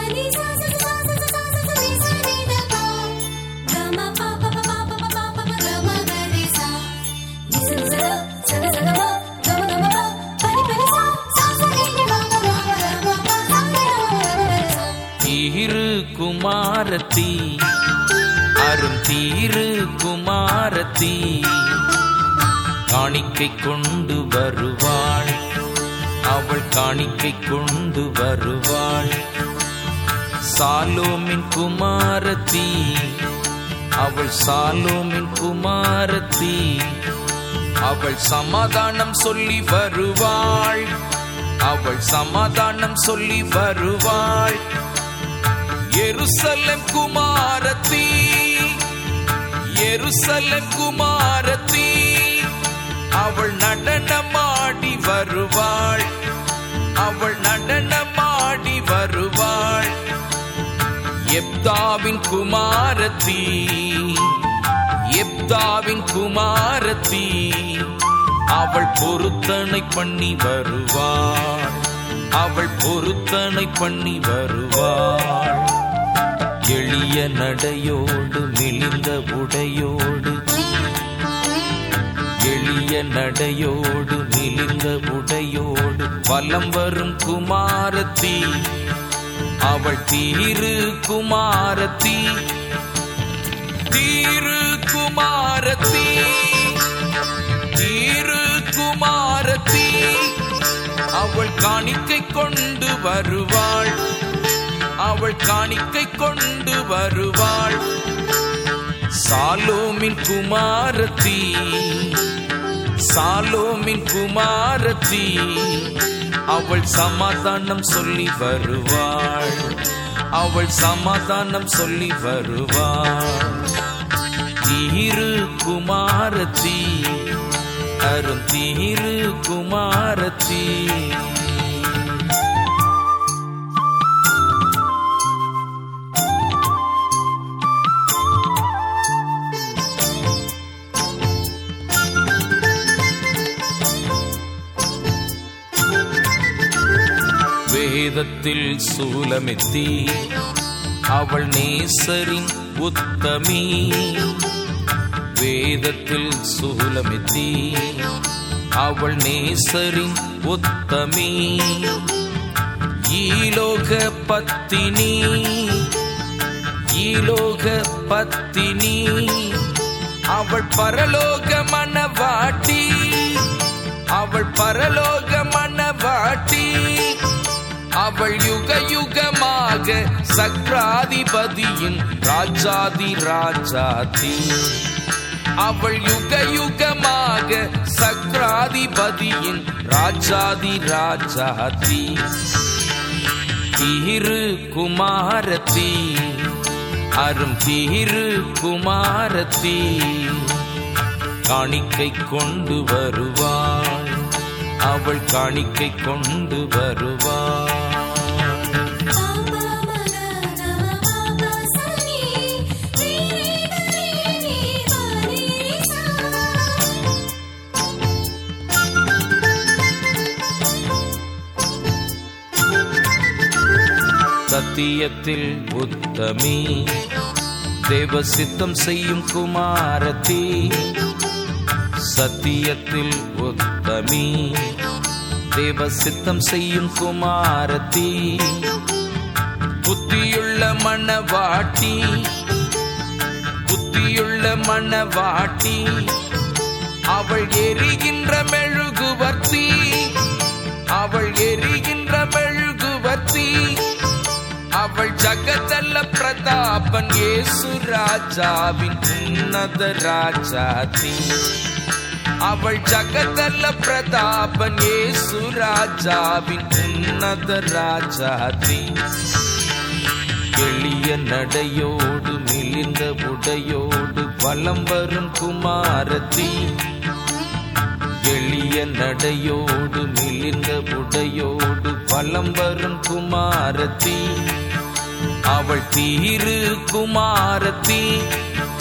தீரு குமாரத்தி அரும் தீரு குமாரத்தி காணிக்கை கொண்டு வருவாள் அவள் காணிக்கை கொண்டு வருவாள் சாலோமின் குமாரத்தி அவள் சாலோமின் குமாரத்தி அவள் சமாதானம் சொல்லி வருவாள் அவள் சமாதானம் சொல்லி வருவாள் எருசலம் குமாரத்தி எருசலம் குமாரத்தி அவள் நடனமாடி வருவாள் அவள் நடனமாடி வருவாள் எப்தாவின் குமாரத்தி எப்தாவின் குமாரத்தி அவள் பொருத்தனை பண்ணி வருவாள் அவள் பொருத்தனை பண்ணி வருவாள் எளிய நடையோடு மெலிந்த உடையோடு எளிய நடையோடு மெலிந்த உடையோடு வலம் வரும் குமாரத்தி அவள் தீரு குமாரத்தி தீரு குமாரத்தி தீரு குமாரத்தி அவள் காணிக்கை கொண்டு வருவாள் அவள் காணிக்கை கொண்டு வருவாள் சாலோமின் குமாரத்தி சாலோமின் குமாரத்தி அவள் சமாதானம் சொல்லி வருவாள் அவள் சமாதானம் சொல்லி வருவாள் தீரு குமாரத்தி அரும் தீரு குமாரத்தி வேதத்தில் சூலமெத்தி அவள் நேசரின் உத்தமி வேதத்தில் சூலமெத்தி அவள் நேசரின் உத்தமி ஈலோக பத்தினி ஈலோக பத்தினி அவள் பரலோக மனவாட்டி அவள் பரலோக மனவாட்டி அவள் யுக யுகமாக சக்ராதிபதியின் ராஜாதி ராஜாதி அவள் யுக யுகமாக சக்ராதிபதியின் ராஜாதி ராஜாதி தீரு குமாரத்தி அரும் தீரு குமாரத்தி காணிக்கை கொண்டு வருவாள் அவள் காணிக்கை கொண்டு வருவாள் சத்தியத்தில் உத்தமி தேவ சித்தம் செய்யும் குமாரத்தி சத்தியத்தில் உத்தமி தேவ சித்தம் செய்யும் குமாரத்தி புத்தியுள்ள மனவாட்டி புத்தியுள்ள மனவாட்டி அவள் எரிகின்ற மெழுகுவர்த்தி அவள் எரிகின்ற மெழுகுவர்த்தி அவள் ஜகதல்ல பிரதாபன் இயேசு ராஜாவின் உன்னத ராஜாதி அவள் ஜகதல்ல பிரதாபன் இயேசு ராஜாவின் உன்னத ராஜாதி எளிய நடையோடு மிலிந்த உடையோடு வலம் வரும் குமாரத்தி எளிய நடையோடு மிலிந்த உடையோடு வலம் வரும் குமாரத்தி அவள் தீரு குமாரத்தி